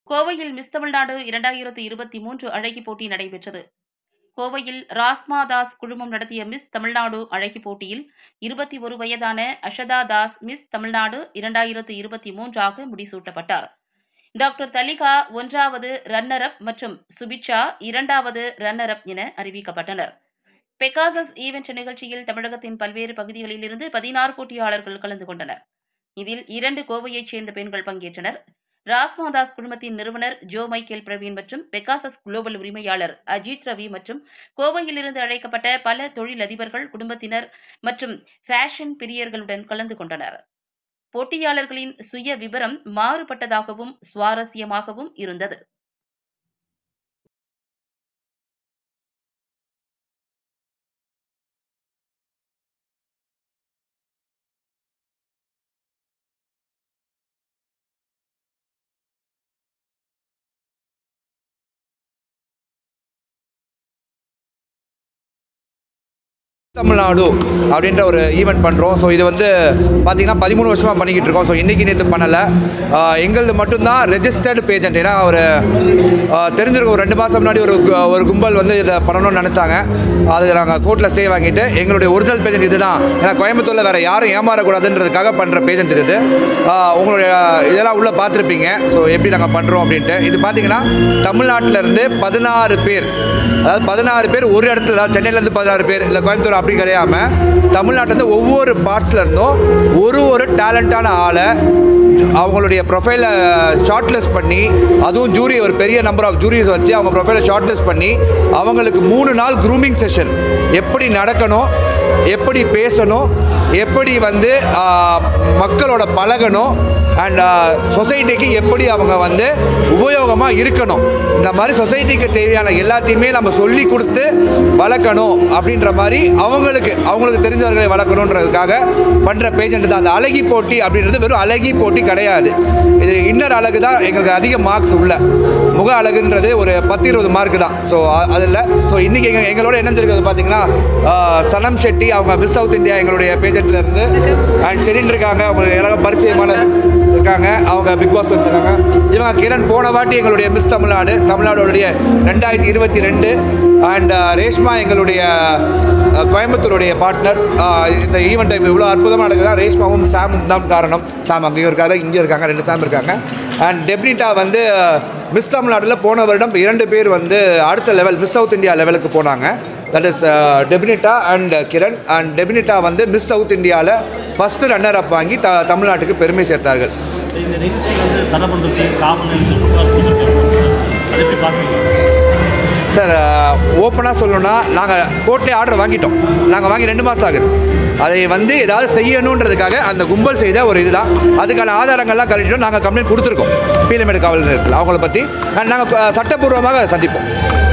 கோவையில் மிஸ் தமிழ்நாடு இரண்டாயிரத்து இருபத்தி மூன்று அழகி போட்டி நடைபெற்றது கோவையில் ராஸ்மா தாஸ் குழுமம் நடத்திய மிஸ் தமிழ்நாடு அழகி போட்டியில் இருபத்தி ஒரு வயதான அஷதா தாஸ் மிஸ் தமிழ்நாடு இரண்டாயிரத்து இருபத்தி மூன்றாக முடிசூட்டப்பட்டார் டாக்டர் தலிகா ஒன்றாவது ரன்னர் அப் மற்றும் சுபிட்சா இரண்டாவது ரன்னர் அப் என அறிவிக்கப்பட்டனர் பெகாசஸ் ஈவென்ட் நிகழ்ச்சியில் தமிழகத்தின் பல்வேறு பகுதிகளில் இருந்து பதினாறு போட்டியாளர்கள் கலந்து கொண்டனர் இதில் இரண்டு கோவையைச் சேர்ந்த பெண்கள் பங்கேற்றனர் ராஸ்மாதாஸ் குழுமத்தின் நிறுவனர் ஜோ மைக்கேல் பிரவீன் மற்றும் பெகாசஸ் குளோபல் உரிமையாளர் அஜித் ரவி மற்றும் கோவையிலிருந்து அழைக்கப்பட்ட பல தொழிலதிபர்கள் குடும்பத்தினர் மற்றும் ஃபேஷன் பிரியர்களுடன் கலந்து கொண்டனர் போட்டியாளர்களின் சுய விவரம் மாறுபட்டதாகவும் சுவாரஸ்யமாகவும் இருந்தது தமிழ்நாடு அப்படின்ற ஒரு ஈவெண்ட் பண்ணுறோம் ஸோ இது வந்து பார்த்திங்கன்னா பதிமூணு வருஷமாக பண்ணிக்கிட்டு இருக்கோம் ஸோ இன்றைக்கி நேற்று பண்ணலை எங்களது மட்டும்தான் ரெஜிஸ்டர்டு பேஜெண்ட் ஏன்னா ஒரு ஆஹ், தெரிஞ்சிருக்கும் ஒரு ரெண்டு மாதம் முன்னாடி ஒரு கு- ஒரு கும்பல் வந்து இதை பண்ணணும்னு நினச்சாங்க அது நாங்கள் கோர்ட்டில் ஸ்டே வாங்கிட்டு எங்களுடைய ஒரிஜினல் பேஜெண்ட் இதுதான் ஏன்னா கோயம்புத்தூரில் வேறு யாரும் ஏமாறக்கூடாதுன்றதுக்காக பண்ணுற பேஜெண்ட் இது ஆஹ், உங்களுடைய இதெல்லாம் உள்ளே பார்த்துருப்பீங்க ஸோ எப்படி நாங்கள் பண்ணுறோம் அப்படின்ட்டு இது பார்த்தீங்கன்னா தமிழ்நாட்டில் இருந்து பதினாறு பேர் அதாவது பதினாறு பேர் ஒரு இடத்துல அதாவது சென்னையிலேருந்து பதினாறு பேர் இல்லை கோயம்புத்தூர் அப்படி கிடையாமல் தமிழ்நாட்டிலேருந்து ஒவ்வொரு பார்ட்ஸில் இருந்தும் ஒரு ஒரு டேலண்டான ஆளை அவங்களுடைய ப்ரொஃபைலை ஷார்ட்லிஸ்ட் பண்ணி அதுவும் ஜூரி ஒரு பெரிய நம்பர் ஆஃப் ஜூரிஸ் வச்சு அவங்க ப்ரொஃபைலை ஷார்ட்லிஸ்ட் பண்ணி அவங்களுக்கு மூணு நாள் க்ரூமிங் செஷன் எப்படி நடக்கணும் எப்படி பேசணும் எப்படி வந்து ஆஹ், மக்களோட பழகணும் அண்ட் சொசைட்டிக்கு எப்படி அவங்க வந்து உபயோகமாக இருக்கணும் இந்த மாதிரி சொசைட்டிக்கு தேவையான எல்லாத்தையுமே நம்ம சொல்லி கொடுத்து வளர்க்கணும் அப்படின்ற மாதிரி அவங்களுக்கு அவங்களுக்கு தெரிஞ்சவர்களை வளர்க்கணுன்றதுக்காக பண்ணுற பேஜெண்ட் தான் அந்த அழகி போட்டி அப்படின்றது வெறும் அழகி போட்டி கிடையாது இது இன்னர் அழகு தான் எங்களுக்கு அதிக மார்க்ஸ் உள்ள முக அழகுன்றது ஒரு பத்து இருபது மார்க் தான் ஸோ அதில் ஸோ இன்றைக்கி எங்கள் எங்களோட என்ன தெரியுது பார்த்தீங்கன்னா ஆஹ், சனம் ஷெட்டி அவங்க மிஸ் சவுத் இந்தியா எங்களுடைய பேஜெண்ட்டில் இருந்து அண்ட் ஷெரின் இருக்காங்க அவங்க எல்லாரும் பரிச்சயமான இருக்காங்க அவங்க பிக் பாஸ் இருக்காங்க இவங்க கிரண் போன வாட்டி எங்களுடைய மிஸ் தமிழ்நாடு தமிழ்நாடுடைய ரெண்டாயிரத்தி இருபத்தி ரெண்டு அண்ட் ரேஷ்மா எங்களுடைய அஹ், கோயம்புத்தூருடைய பார்ட்னர் இந்த ஈவெண்ட் இவ்வளோ அற்புதமாக நடக்குதா ரேஷ்மாவும் சாமும் தான் காரணம் சாம் அங்கேயும் இருக்காங்க இங்கேயும் இருக்காங்க ரெண்டு சாம் இருக்காங்க அண்ட் டெப்னிட்டா வந்து மிஸ் தமிழ்நாட்டில் போன வருடம் இரண்டு பேர் வந்து அடுத்த லெவல் மிஸ் சவுத் இந்தியா லெவலுக்கு போனாங்க தட் இஸ் டெபினிட்டா அண்ட் கிரண் அண்ட் டெபினிட்டா வந்து மிஸ் சவுத் இந்தியாவில் ஃபஸ்ட்டு ரன்னர் அப் வாங்கி த தமிழ்நாட்டுக்கு பெருமை சேர்த்தார்கள் இந்த நிகழ்ச்சியில் வந்து தடை பண்ணுறதுக்கு காவல் கொடுத்துருக்காங்க அது எப்படி பார்க்குறீங்க சார் ஓப்பனாக சொல்லணும்னா நாங்கள் கோர்ட்லேயே ஆர்டர் வாங்கிட்டோம் நாங்கள் வாங்கி ரெண்டு மாதம் ஆகுது அதை வந்து ஏதாவது செய்யணுன்றதுக்காக அந்த கும்பல் செய்த ஒரு இதுதான் அதுக்கான ஆதாரங்கள்லாம் கழிச்சிட்டோம் நாங்கள் கம்ப்ளைண்ட் கொடுத்துருக்கோம் பீலமேடு காவல் நிலையத்தில் அவங்கள பற்றி நாங்கள் சட்டப்பூர்வமாக சந்திப்போம்